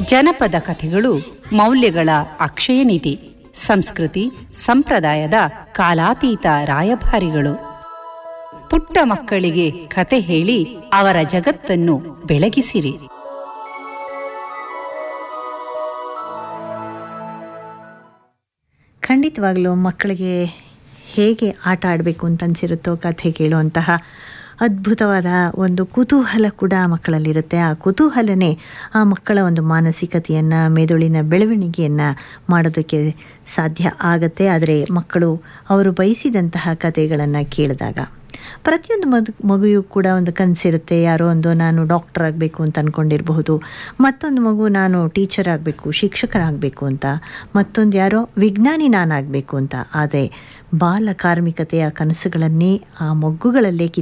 ಜನಪದ ಕಥೆಗಳು ಮೌಲ್ಯಗಳ ಅಕ್ಷಯ ನಿಧಿ ಸಂಸ್ಕೃತಿ ಸಂಪ್ರದಾಯದ ಕಾಲಾತೀತ ರಾಯಭಾರಿಗಳು ಪುಟ್ಟ ಮಕ್ಕಳಿಗೆ ಕತೆ ಹೇಳಿ ಅವರ ಜಗತ್ತನ್ನು ಬೆಳಗಿಸಿರಿ ಖಂಡಿತವಾಗ್ಲೂ ಮಕ್ಕಳಿಗೆ ಹೇಗೆ ಆಟ ಆಡಬೇಕು ಅಂತ ಅನಿಸಿರುತ್ತೋ ಕಥೆ ಕೇಳುವಂತಹ ಅದ್ಭುತವಾದ ಒಂದು ಕುತೂಹಲ ಕೂಡ ಮಕ್ಕಳಲ್ಲಿರುತ್ತೆ ಆ ಕುತೂಹಲನೇ ಆ ಮಕ್ಕಳ ಒಂದು ಮಾನಸಿಕತೆಯನ್ನು ಮೆದುಳಿನ ಬೆಳವಣಿಗೆಯನ್ನು ಮಾಡೋದಕ್ಕೆ ಸಾಧ್ಯ ಆಗತ್ತೆ ಆದರೆ ಮಕ್ಕಳು ಅವರು ಬಯಸಿದಂತಹ ಕಥೆಗಳನ್ನು ಕೇಳಿದಾಗ ಪ್ರತಿಯೊಂದು ಮದು ಮಗುವಿಗೂ ಕೂಡ ಒಂದು ಕನಸಿರುತ್ತೆ ಯಾರೋ ಒಂದು ನಾನು ಡಾಕ್ಟರ್ ಆಗಬೇಕು ಅಂತ ಅಂದ್ಕೊಂಡಿರಬಹುದು ಮತ್ತೊಂದು ಮಗು ನಾನು ಟೀಚರ್ ಆಗಬೇಕು ಶಿಕ್ಷಕರಾಗಬೇಕು ಅಂತ ಮತ್ತೊಂದು ಯಾರೋ ವಿಜ್ಞಾನಿ ನಾನಾಗಬೇಕು ಅಂತ ಆದರೆ ಬಾಲ ಕಾರ್ಮಿಕತೆಯ ಕನಸುಗಳನ್ನೇ ಆ ಮಗ್ಗುಗಳಲ್ಲೇ